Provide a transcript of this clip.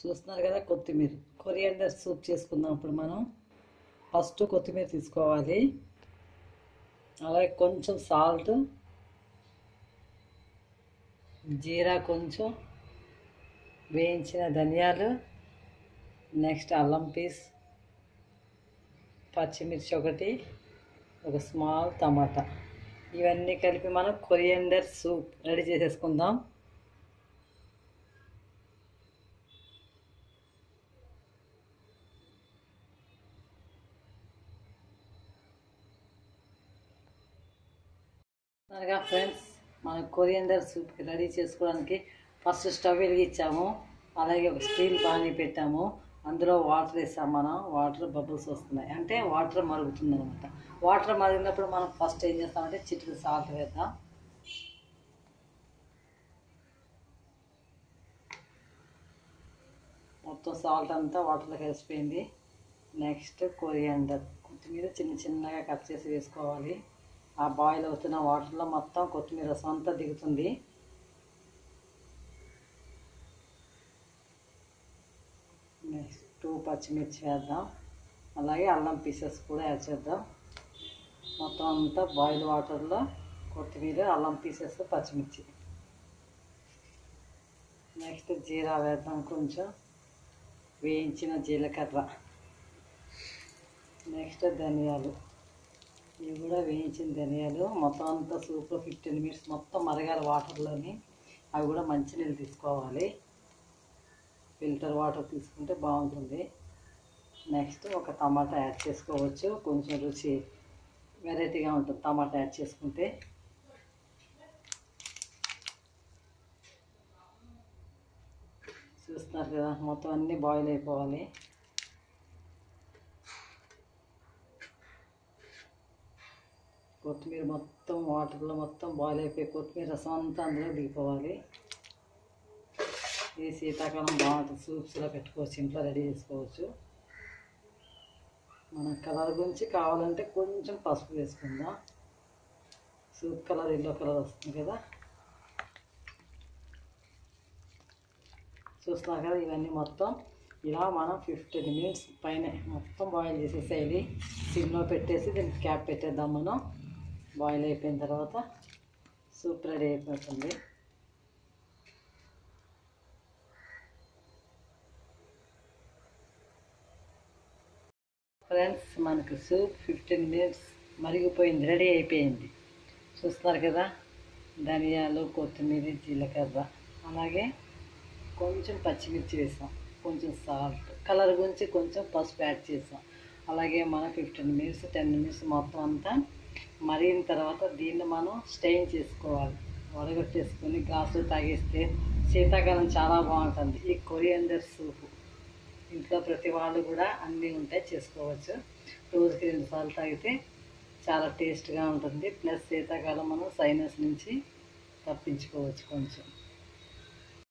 చూస్తున్నారు కదా కొత్తిమీర కొరియాండర్ సూప్ చేసుకుందాం ఇప్పుడు మనం ఫస్ట్ కొత్తిమీర తీసుకోవాలి అలాగే కొంచెం సాల్ట్ జీరా కొంచెం వేయించిన ధనియాలు నెక్స్ట్ అల్లం పీస్ పచ్చిమిర్చి ఒకటి ఒక స్మాల్ టమాటా ఇవన్నీ కలిపి మనం కొరియండర్ సూప్ రెడీ చేసేసుకుందాం అనగా ఫ్రెండ్స్ మన కొరియండర్ సూప్ రెడీ చేసుకోవడానికి ఫస్ట్ స్టవ్ వెలిగించాము అలాగే ఒక స్టీల్ పానీ పెట్టాము అందులో వాటర్ వేసాం మనం వాటర్ బబుల్స్ వస్తున్నాయి అంటే వాటర్ మరుగుతుంది అనమాట వాటర్ మరిగినప్పుడు మనం ఫస్ట్ ఏం చేస్తామంటే చిటికి సాల్ట్ వేద్దాం మొత్తం సాల్ట్ అంతా వాటర్లో కలిసిపోయింది నెక్స్ట్ కొరియాండర్ కొత్తిమీర చిన్న చిన్నగా కట్ చేసి వేసుకోవాలి ఆ బాయిల్ అవుతున్న వాటర్లో మొత్తం కొత్తిమీర రసం అంతా దిగుతుంది నెక్స్ట్ టూ పచ్చిమిర్చి వేద్దాం అలాగే అల్లం పీసెస్ కూడా యాడ్ చేద్దాం మొత్తం అంతా బాయిల్ వాటర్లో కొత్తిమీర అల్లం పీసెస్ పచ్చిమిర్చి నెక్స్ట్ జీరా వేద్దాం కొంచెం వేయించిన జీలకర్ర నెక్స్ట్ ధనియాలు ఇవి కూడా వేయించిన ధనియాలు మొత్తం అంతా సూప్లో ఫిఫ్టీన్ మినిట్స్ మొత్తం మరగాలి వాటర్లోని అవి కూడా మంచినీళ్ళు తీసుకోవాలి ఫిల్టర్ వాటర్ తీసుకుంటే బాగుంటుంది నెక్స్ట్ ఒక టమాటా యాడ్ చేసుకోవచ్చు కొంచెం రుచి వెరైటీగా ఉంటుంది టమాటా యాడ్ చేసుకుంటే చూస్తున్నారు కదా మొత్తం అన్నీ బాయిల్ అయిపోవాలి కొత్తిమీర మొత్తం వాటర్లో మొత్తం బాయిల్ అయిపోయి కొత్తిమీర రసం అంతా అందులో దిగిపోవాలి ఇది శీతాకాలం బాగుంటుంది సూప్స్లో పెట్టుకోవచ్చు ఇంట్లో రెడీ చేసుకోవచ్చు మన కలర్ గురించి కావాలంటే కొంచెం పసుపు వేసుకుందాం సూప్ కలర్ ఎల్లో కలర్ వస్తుంది కదా చూస్తున్నారు కదా ఇవన్నీ మొత్తం ఇలా మనం ఫిఫ్టీన్ మినిట్స్ పైన మొత్తం బాయిల్ చేసేసేయాలి సిమ్లో పెట్టేసి దీనికి క్యాప్ పెట్టేద్దాం మనం బాయిల్ అయిపోయిన తర్వాత సూప్ రెడీ అయిపోతుంది ఫ్రెండ్స్ మనకు సూప్ ఫిఫ్టీన్ మినిట్స్ మరిగిపోయింది రెడీ అయిపోయింది చూస్తున్నారు కదా ధనియాలు కొత్తిమీర జీలకర్ర అలాగే కొంచెం పచ్చిమిర్చి వేసాం కొంచెం సాల్ట్ కలర్ గురించి కొంచెం పసుపు యాడ్ చేసాం అలాగే మనం ఫిఫ్టీన్ మినిట్స్ టెన్ మినిట్స్ మొత్తం అంతా మరిగిన తర్వాత దీన్ని మనం స్టెయిన్ చేసుకోవాలి వడగొట్టేసుకొని గ్లాసులు తాగేస్తే శీతాకాలం చాలా బాగుంటుంది ఈ కొరియండర్ సూప్ ఇంట్లో ప్రతి వాళ్ళు కూడా అన్నీ ఉంటాయి చేసుకోవచ్చు రోజుకి రెండు సార్లు తాగితే చాలా టేస్ట్గా ఉంటుంది ప్లస్ శీతాకాలం మనం సైనస్ నుంచి తప్పించుకోవచ్చు కొంచెం